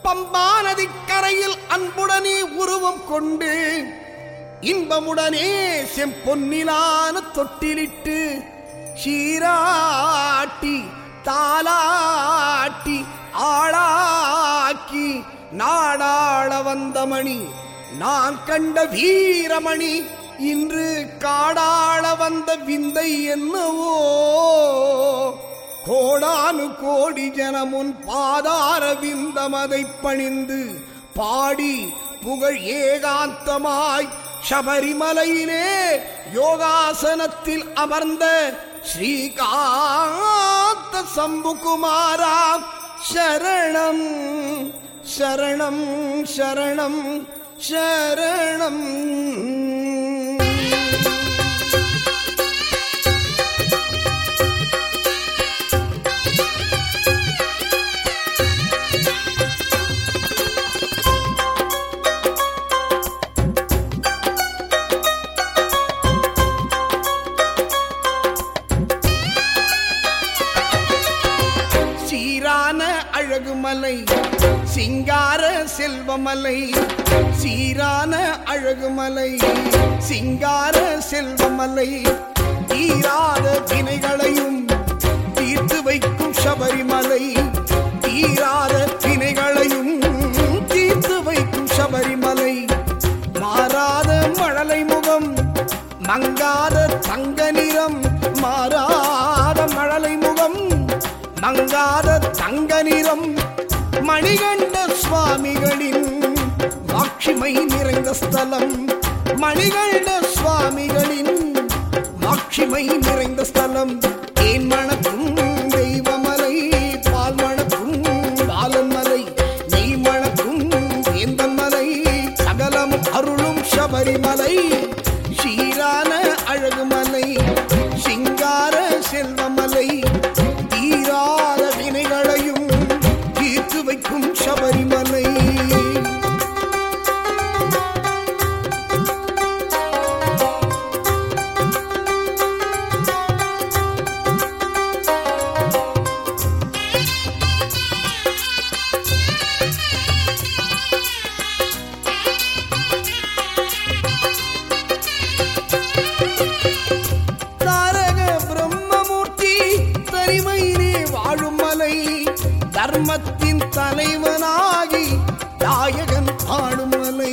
பம்பா நதிக்கரையில் அன்புடனே உருவம் கொண்டு இன்பமுடனே செம்பொன்னிலான தொட்டிலிட்டு சீராட்டி தாலாட்டி ஆளாக்கி நாடாள வந்த மணி நான் கண்ட வீரமணி இன்று காடாள வந்த விந்தை என்னவோ கோடானு கோடி ஜனமுன் பாதார விந்தமதை பணிந்து பாடி புகழ் ஏகாந்தமாய் சபரிமலையிலே யோகாசனத்தில் அமர்ந்த ஸ்ரீகாந்த சம்புகுமாரா சரணம் சரணம் சரணம் சரணம் சீரான அழகுமலை சிங்கார செல்வமலை சீரான அழகுமலை சிங்கார செல்வமலை தீராத வினைகளையும் தீர்த்து வைக்கும் சபரிமலை தீராத வினைகளையும் தீர்த்து வைக்கும் சபரிமலை மாறாத மழலை முகம் மங்காத தங்க நிறம் மாறாத மழலை முகம் மங்காத தங்க நிறம் மணிகண்ட சுவாமிகளின் மாட்சிமை நிறைந்த ஸ்தலம் மணிகண்ட சுவாமிகளின் மாட்சிமை நிறைந்த ஸ்தலம் ஏன் மணக்கும் தெய்வமலை பால் மணக்கும் பாலன் மலை நெய் மணக்கும் வேந்தன் மலை சகலம் அருளும் சபரிமலை சீரான அழகுமலை சிங்கார செல்வமலை தீராத வினைகளையும் தீர்த்து வைக்கும் சபரிமலை தாரக பிரம்மமூர்த்தி தனிமையிலே வாழும் மலை தர்மத்தின் தலைவனாகி நாயகன் ஆடும் மலை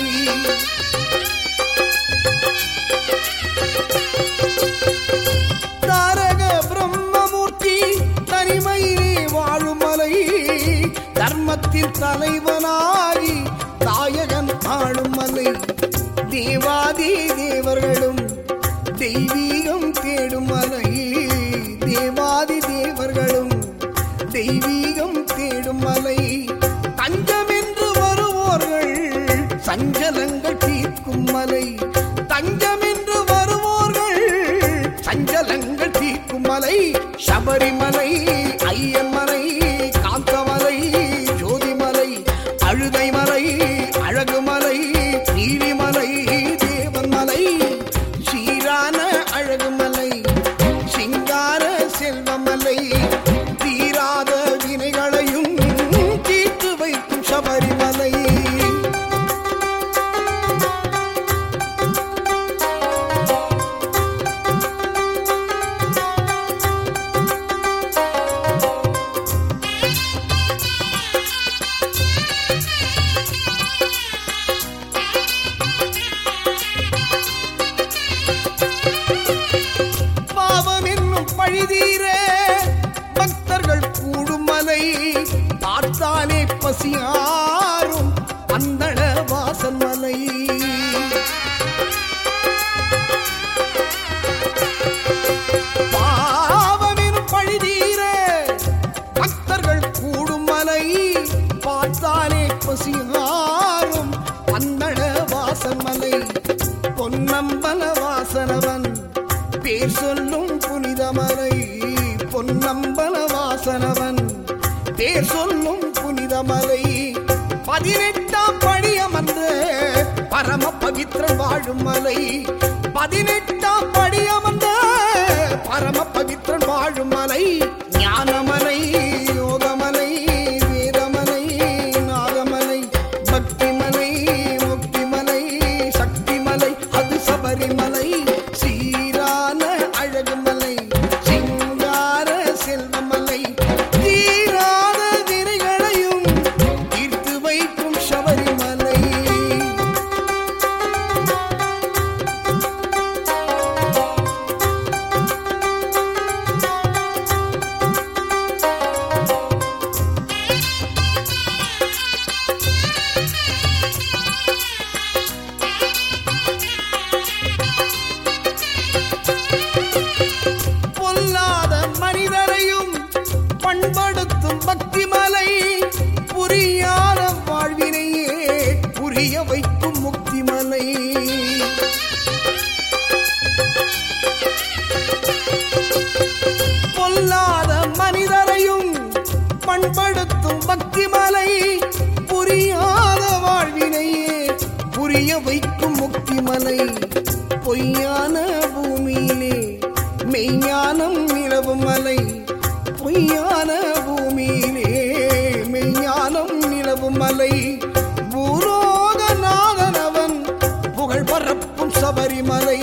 தாரக பிரம்மமூர்த்தி தனிமையிலே வாழும் மலை தர்மத்தின் தலைவனாகி நாயகன் ஆடும் மலை தேவாதி தேவர்களும் தெய்வீகம் தேடும் மலை தேவாதி தேவர்களும் தெய்வீகம் தேடும் மலை தஞ்சமென்று வருவோர்கள் சஞ்சலங்கள் தீர்க்கும் மலை தஞ்சமென்று வருவோர்கள் சஞ்சலங்கள் தீர்க்கும் மலை சபரிமலை ஐயன் மலை காந்தமலை ஜோதிமலை அழுதை மலை அழகுமலை நீலிமலை தேவன் மலை சீரான அழகுமலை சிங்கார செல்வமலை தீராத வினைகளையும் தீர்த்து வைக்கும் சபரிமலை பாவம் என்னும் பழிதீர பக்தர்கள் கூடும் மலை பார்த்தாலே பசியாரும் அந்தண வாசல் மலை பாவம் என்னும் பழிதீர பக்தர்கள் கூடும் மலை பார்த்தாலே பசியாரும் அந்தண வாசல் மலை பொன்னம்பல வாசனவன் பேர் சொல்லும் புனிதமலை பொன்னம்பல வாசனவன் பேர் சொல்லும் புனிதமலை பதினெட்டாம் படி அமர்ந்த பரம பவித்திரன் வாழும் மலை பதினெட்டாம் படி அமர்ந்த பரம பவித்திரன் வாழும் மலை ஞானமலை யோகமலை வேதமலை நாத புரியாத வாழ்வினையே புரிய வைக்கும் முக்தி மலை பொய்யான பூமியிலே மெய்ஞானம் நிலவும் மலை பொய்யான பூமியிலே மெய்ஞானம் நிலவும் மலை பூலோகநாதனவன் புகழ் பரப்பும் சபரிமலை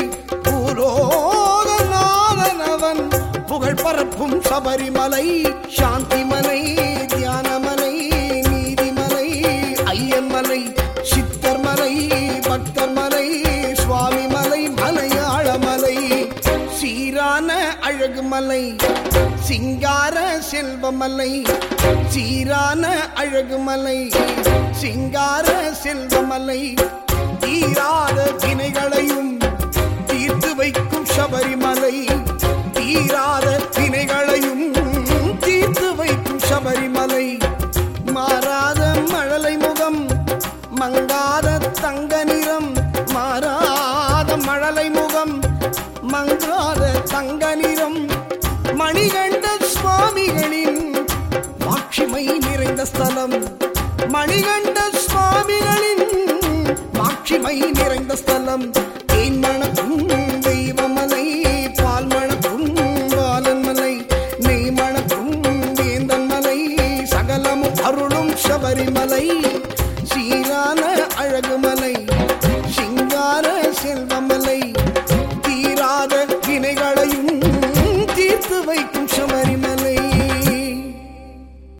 பூலோகநாதனவன் புகழ் பரப்பும் சபரிமலை சாந்திமலை தியானமலை நீதிமலை ஐயன்மலை சித்தர்மலை பக்தர்மலை சுவாமிமலை மலையாளமலை சீரான அழகுமலை சிங்கார செல்வமலை சீரான அழகுமலை சிங்கார செல்வமலை தீராத வினைகளையும் தீர்த்து வைக்கும் சபரிமலை தீராத வினைகளையும் தீர்த்து வைக்கும் சபரிமலை மாறாத மழலை முகம் மங்காத தங்க நிறம் மாறாத மழலை முகம் மங்காத தங்க நிறம் மணிகண்ட சுவாமிகளின் மாட்சிமை நிறைந்த ஸ்தலம் மணிகண்ட சுவாமிகளின் மாட்சிமை நிறைந்த ஸ்தலம் தேன் மணக்கும் தெய்வமலை பால் மணக்கும் பாலன்மலை நெய் மணக்கும் வேந்தன்மலை சகலமும் அருளும் சபரிமலை சீரான அழகுமலை சிங்கார செல்வமலை